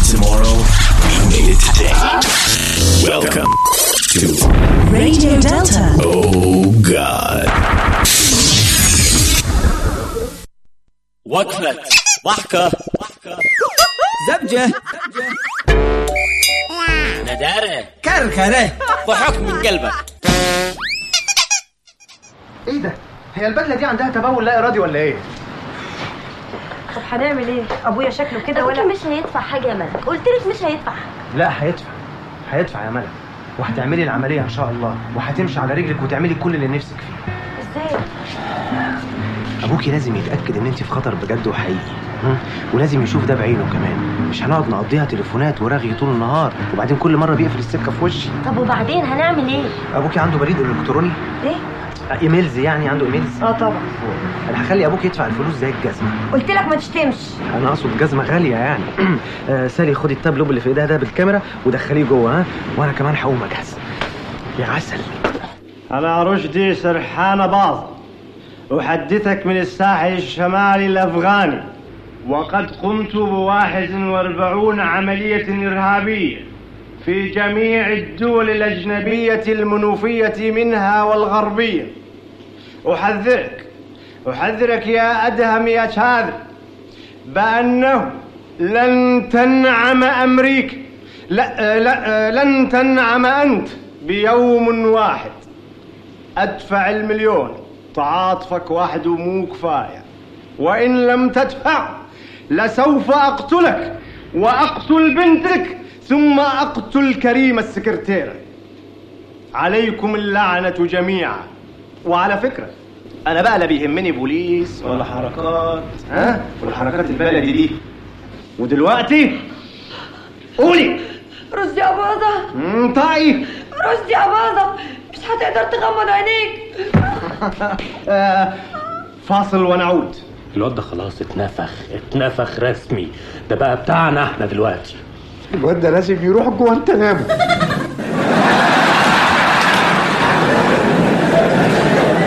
tomorrow, we made it today. Welcome to Radio Delta. Oh God. وقفة ضحكة زبجة ندارة كركرة ضحك من قلبك ايه ده؟ هي البدله دي عندها تبول لا ارادي ولا ايه؟ طب هنعمل ايه؟ ابويا شكله كده ولا ولا مش هيدفع حاجه يا ملك قلت لك مش هيدفع حاجه لا هيدفع هيدفع يا ملك وهتعملي العمليه ان شاء الله وهتمشي على رجلك وتعملي كل اللي نفسك فيه ازاي؟ ابوكي لازم يتاكد ان انت في خطر بجد وحقيقي م? ولازم يشوف ده بعينه كمان مش هنقعد نقضيها تليفونات ورغي طول النهار وبعدين كل مره بيقفل السكه في وشي طب وبعدين هنعمل ايه؟ ابوكي عنده بريد الكتروني ايه؟ آه، ايميلز يعني عنده ايميلز اه طبعا انا هخلي ابوك يدفع الفلوس زي الجزمه قلت لك ما تشتمش انا اقصد جزمه غاليه يعني آه، سالي خدي التابلوب اللي في ايديها ده بالكاميرا ودخليه جوه ها وانا كمان هقوم اجهز يا عسل أنا رشدي سرحان باظ أحدثك من الساحل الشمالي الأفغاني وقد قمت بواحد واربعون عملية إرهابية في جميع الدول الأجنبية المنوفية منها والغربية أحذرك أحذرك يا أدهم يا شاذ بأنه لن تنعم أمريكا لا, لا لن تنعم أنت بيوم واحد أدفع المليون تعاطفك واحد ومو كفاية وإن لم تدفع لسوف أقتلك وأقتل بنتك ثم أقتل كريم السكرتيرة عليكم اللعنة جميعا وعلى فكرة أنا بقى لا بيهمني بوليس ولا حركات ها والحركات البلدي دي ودلوقتي قولي رشدي يا باظة انطقي رشدي يا باظة مش هتقدر تغمض عينيك آه، فاصل ونعود الواد ده خلاص اتنفخ اتنفخ رسمي ده بقى بتاعنا احنا دلوقتي الواد ده لازم يروح جوانتنامو